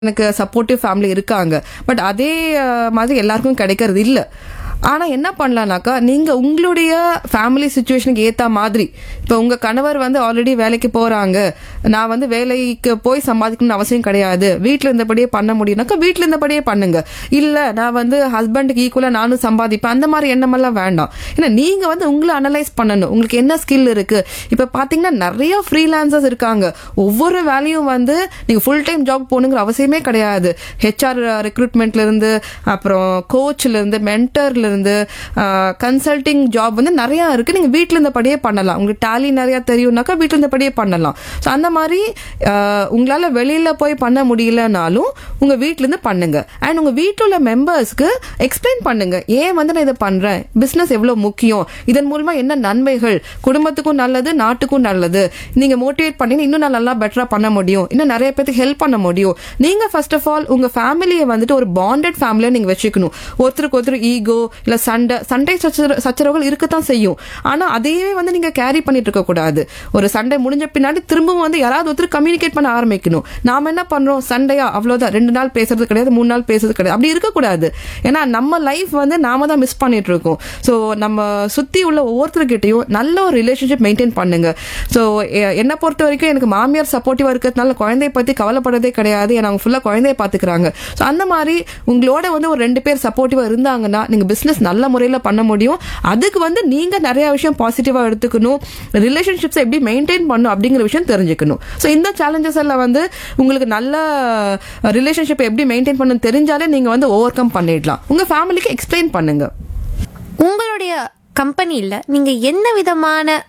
எனக்கு supportive family இருக்காங்க but அதே அஹ், மாதிரி எல்லாருக்கும் கிடைக்கிறது இல்ல ஆனா என்ன பண்ணலாம்னாக்கா நீங்க உங்களுடைய ஃபேமிலி சுச்சுவேஷனுக்கு ஏத்த மாதிரி இப்போ உங்க கணவர் வந்து ஆல்ரெடி வேலைக்கு போறாங்க நான் வந்து வேலைக்கு போய் சம்பாதிக்கணும்னு அவசியம் கிடையாது வீட்ல இருந்தபடியே பண்ண முடியும்னாக்கா வீட்ல இருந்தபடியே பண்ணுங்க இல்ல நான் வந்து ஹஸ்பண்டுக்கு ஈக்குவலா நானும் சம்பாதிப்பேன் அந்த மாதிரி எண்ணமெல்லாம் வேண்டாம் ஏன்னா நீங்க வந்து உங்களை அனலைஸ் பண்ணணும் உங்களுக்கு என்ன ஸ்கில் இருக்கு இப்ப பாத்தீங்கன்னா நிறைய ஃப்ரீலான்சர்ஸ் இருக்காங்க ஒவ்வொரு வேலையும் வந்து நீங்க ஃபுல் டைம் ஜாப் போகணுங்கிற அவசியமே கிடையாது ஹெச்ஆர் ரெக்ரூட்மெண்ட்ல இருந்து அப்புறம் கோச்ல இருந்து மென்டர்ல இருந்து கன்சல்டிங் ஜாப் வந்து நிறைய இருக்கு நீங்க வீட்ல இருந்தபடியே பண்ணலாம் உங்களுக்கு டேலி நிறைய தெரியும்னாக்கா வீட்ல இருந்தபடியே பண்ணலாம் ஸோ அந்த மாதிரி ஆஹ், உங்களால வெளியில போய் பண்ண முடியலனாலும் உங்க வீட்ல இருந்து பண்ணுங்க அண்ட் உங்க வீட்டில் உள்ள மெம்பர்ஸ்க்கு எக்ஸ்பிளைன் பண்ணுங்க ஏன் வந்து நான் இதை பண்றேன் பிசினஸ் எவ்வளவு முக்கியம் இதன் மூலமா என்ன நன்மைகள் குடும்பத்துக்கும் நல்லது நாட்டுக்கும் நல்லது நீங்க மோட்டிவேட் பண்ணீங்கன்னா இன்னும் நான் நல்லா பெட்டரா பண்ண முடியும் இன்னும் நிறைய பேருக்கு ஹெல்ப் பண்ண முடியும் நீங்க ஃபர்ஸ்ட் ஆஃப் ஆல் உங்க ஃபேமிலியை வந்துட்டு ஒரு பாண்டட் ஃபேமிலியா நீங்க வச்சுக்கணும் ஒருத்தருக்கு ஒருத்தர் ஈகோ இல்ல சண்டை சண்டை சச்சர- சச்சரவுகள் இருக்கத்தான் செய்யும் ஆனா அதையே வந்து நீங்க கேரி பண்ணிட்டு இருக்க கூடாது ஒரு சண்டை முடிஞ்ச பின்னாடி திரும்பவும் வந்து யாராவது ஒருத்தர் கம்யூனிகேட் பண்ண ஆரம்பிக்கணும் நாம என்ன பண்றோம் சண்டையா அவ்வளவுதான் ரெண்டு நாள் பேசுறது கிடையாது மூணு நாள் பேசுறது கிடையாது அப்படி இருக்கக்கூடாது ஏன்னா நம்ம லைஃப் வந்து நாம தான் மிஸ் பண்ணிட்டு இருக்கோம் ஸோ நம்ம சுத்தி உள்ள ஒவ்வொருத்தர்கிட்டயும் நல்ல ஒரு ரிலேஷன்ஷிப் மெயின்டைன் பண்ணுங்க ஸோ என்னை பொறுத்த வரைக்கும் எனக்கு மாமியார் சப்போர்ட்டிவா இருக்கிறதுனால குழந்தைய பத்தி கவலைப்படுறதே கிடையாது ஏன்னா அவங்க ஃபுல்லா குழந்தைய பாத்துக்கிறாங்க ஸோ அந்த மாதிரி உங்களோட வந்து ஒரு ரெண்டு பேர் சப்போர்ட்டிவா இருந்தாங்கன்னா நீங்க பிசினஸ் நல்ல முறையில பண்ண முடியும் அதுக்கு வந்து நீங்க நிறைய விஷயம் பாசிட்டிவா எடுத்துக்கணும் ரிலேஷன்ஷிப்ஸ் எப்படி மெயின்டைன் பண்ணும் அப்படிங்கிற விஷயம் தெரிஞ்சுக்கணும் ஸோ இந்த சேலஞ்சஸ் எல்லாம் வந்து உங்களுக்கு நல்ல ரிலேஷன்ஷிப் எப்படி மெயின்டைன் பண்ணணும் தெரிஞ்சாலே நீங்க வந்து ஓவர் கம் பண்ணிடலாம் உங்க ஃபேமிலிக்கு எக்ஸ்பிளைன் பண்ணுங்க உங்களுடைய கம்பெனியில் நீங்கள் என்ன விதமான